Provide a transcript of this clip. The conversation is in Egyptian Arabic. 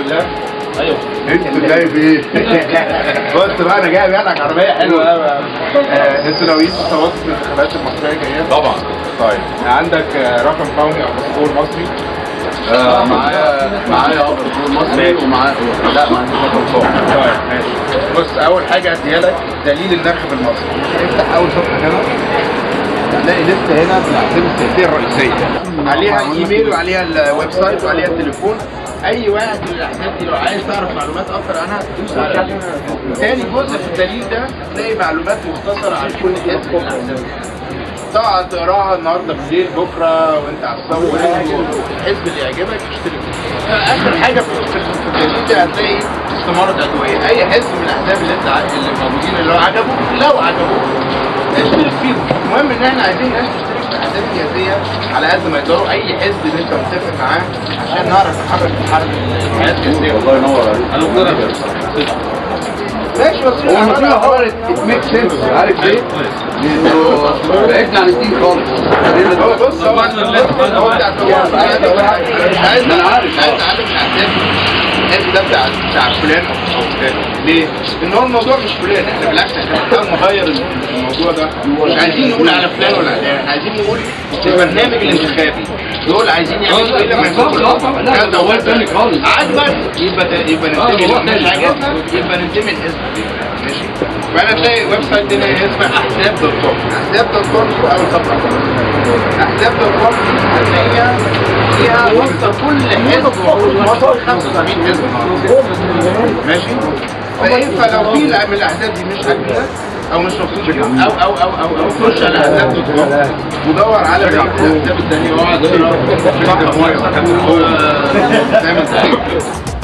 بالله ايوه انت جايب ايه؟ بص بقى انا جايب لك عربيه حلوه قوي آه انتوا ناويين تصوتوا في الانتخابات المصريه الجايه؟ طبعا طيب عندك آه، رقم قومي او باسبور مصري آه، معايا معايا اه باسبور مصري ومعايا لا ما عنديش رقم فوق طيب ماشي بص اول حاجه هديها لك دليل الناخب المصري افتح اول صفحه كده هتلاقي لسه هنا بالاحزاب السياسيه الرئيسيه عليها الايميل وعليها الويب سايت وعليها التليفون اي واحد من الاحزاب دي لو عايز تعرف معلومات اكتر عنها تدوس على اللينك. تاني جزء في الدليل ده هتلاقي معلومات مختصره عن كل حزب من الاحزاب تقعد تقراها النهارده بالليل بكره وانت على الصبح الحزب اللي يعجبك اشترك فيه. اخر حاجه في في الدليل ده هتلاقي استمارة ادويه اي حزب من الاحزاب اللي انت ع- اللي موجودين اللي هو عجبوك لو عجبوك اشترك فيهم المهم ان احنا عايزين ناس تشترك في الاحزاب السياسيه على قد ما يقدروا اي حزب اللي انت متفق معاه عشان نعرف نحرك نحرك الحياه السياسيه الله ينور عليك ماشي بس هو الموضوع حوار ميك سنس عارف ليه؟ لانه بعدنا عن الدين خالص هو بص هو هو بتاع التواصل انا ده واحد مش عايز أنا عارف. مش عايز اعلم الاحزاب الحزب ده بتاع بتاع فلان او فلان ليه؟ ان هو الموضوع مش فلان احنا بالعكس احنا بنحاول نغير الموضوع ده مش عايزين نقول على فلان ولا علان احنا عايزين نقول البرنامج الانتخابي دول عايزين يعملوا ايه لما بالظبط، يكونوا اه، لا، كذا ده موضوع وكذا. تاني خالص. عاجبك يبقى يبقى اه، ننتمي موضوع له. مش تاني. عاجبنا يبقى ننتمي للحزب ماشي فانا تلاقي ويب سايت هنا اسمه احزاب دوت كوم احزاب دوت كوم في اول صفحه احزاب دوت كوم هتلاقيها فيها وسط كل حزب موجود وسط 75 حزب ماشي فايه فلو في من الاحزاب دي مش عاجبنا او مش مبسوط بيهم او او او او او خش على احزاب دوت كوم ودور على بقية الاحزاب التانية واقعد اقرا فكر كويس فاهم ازاي؟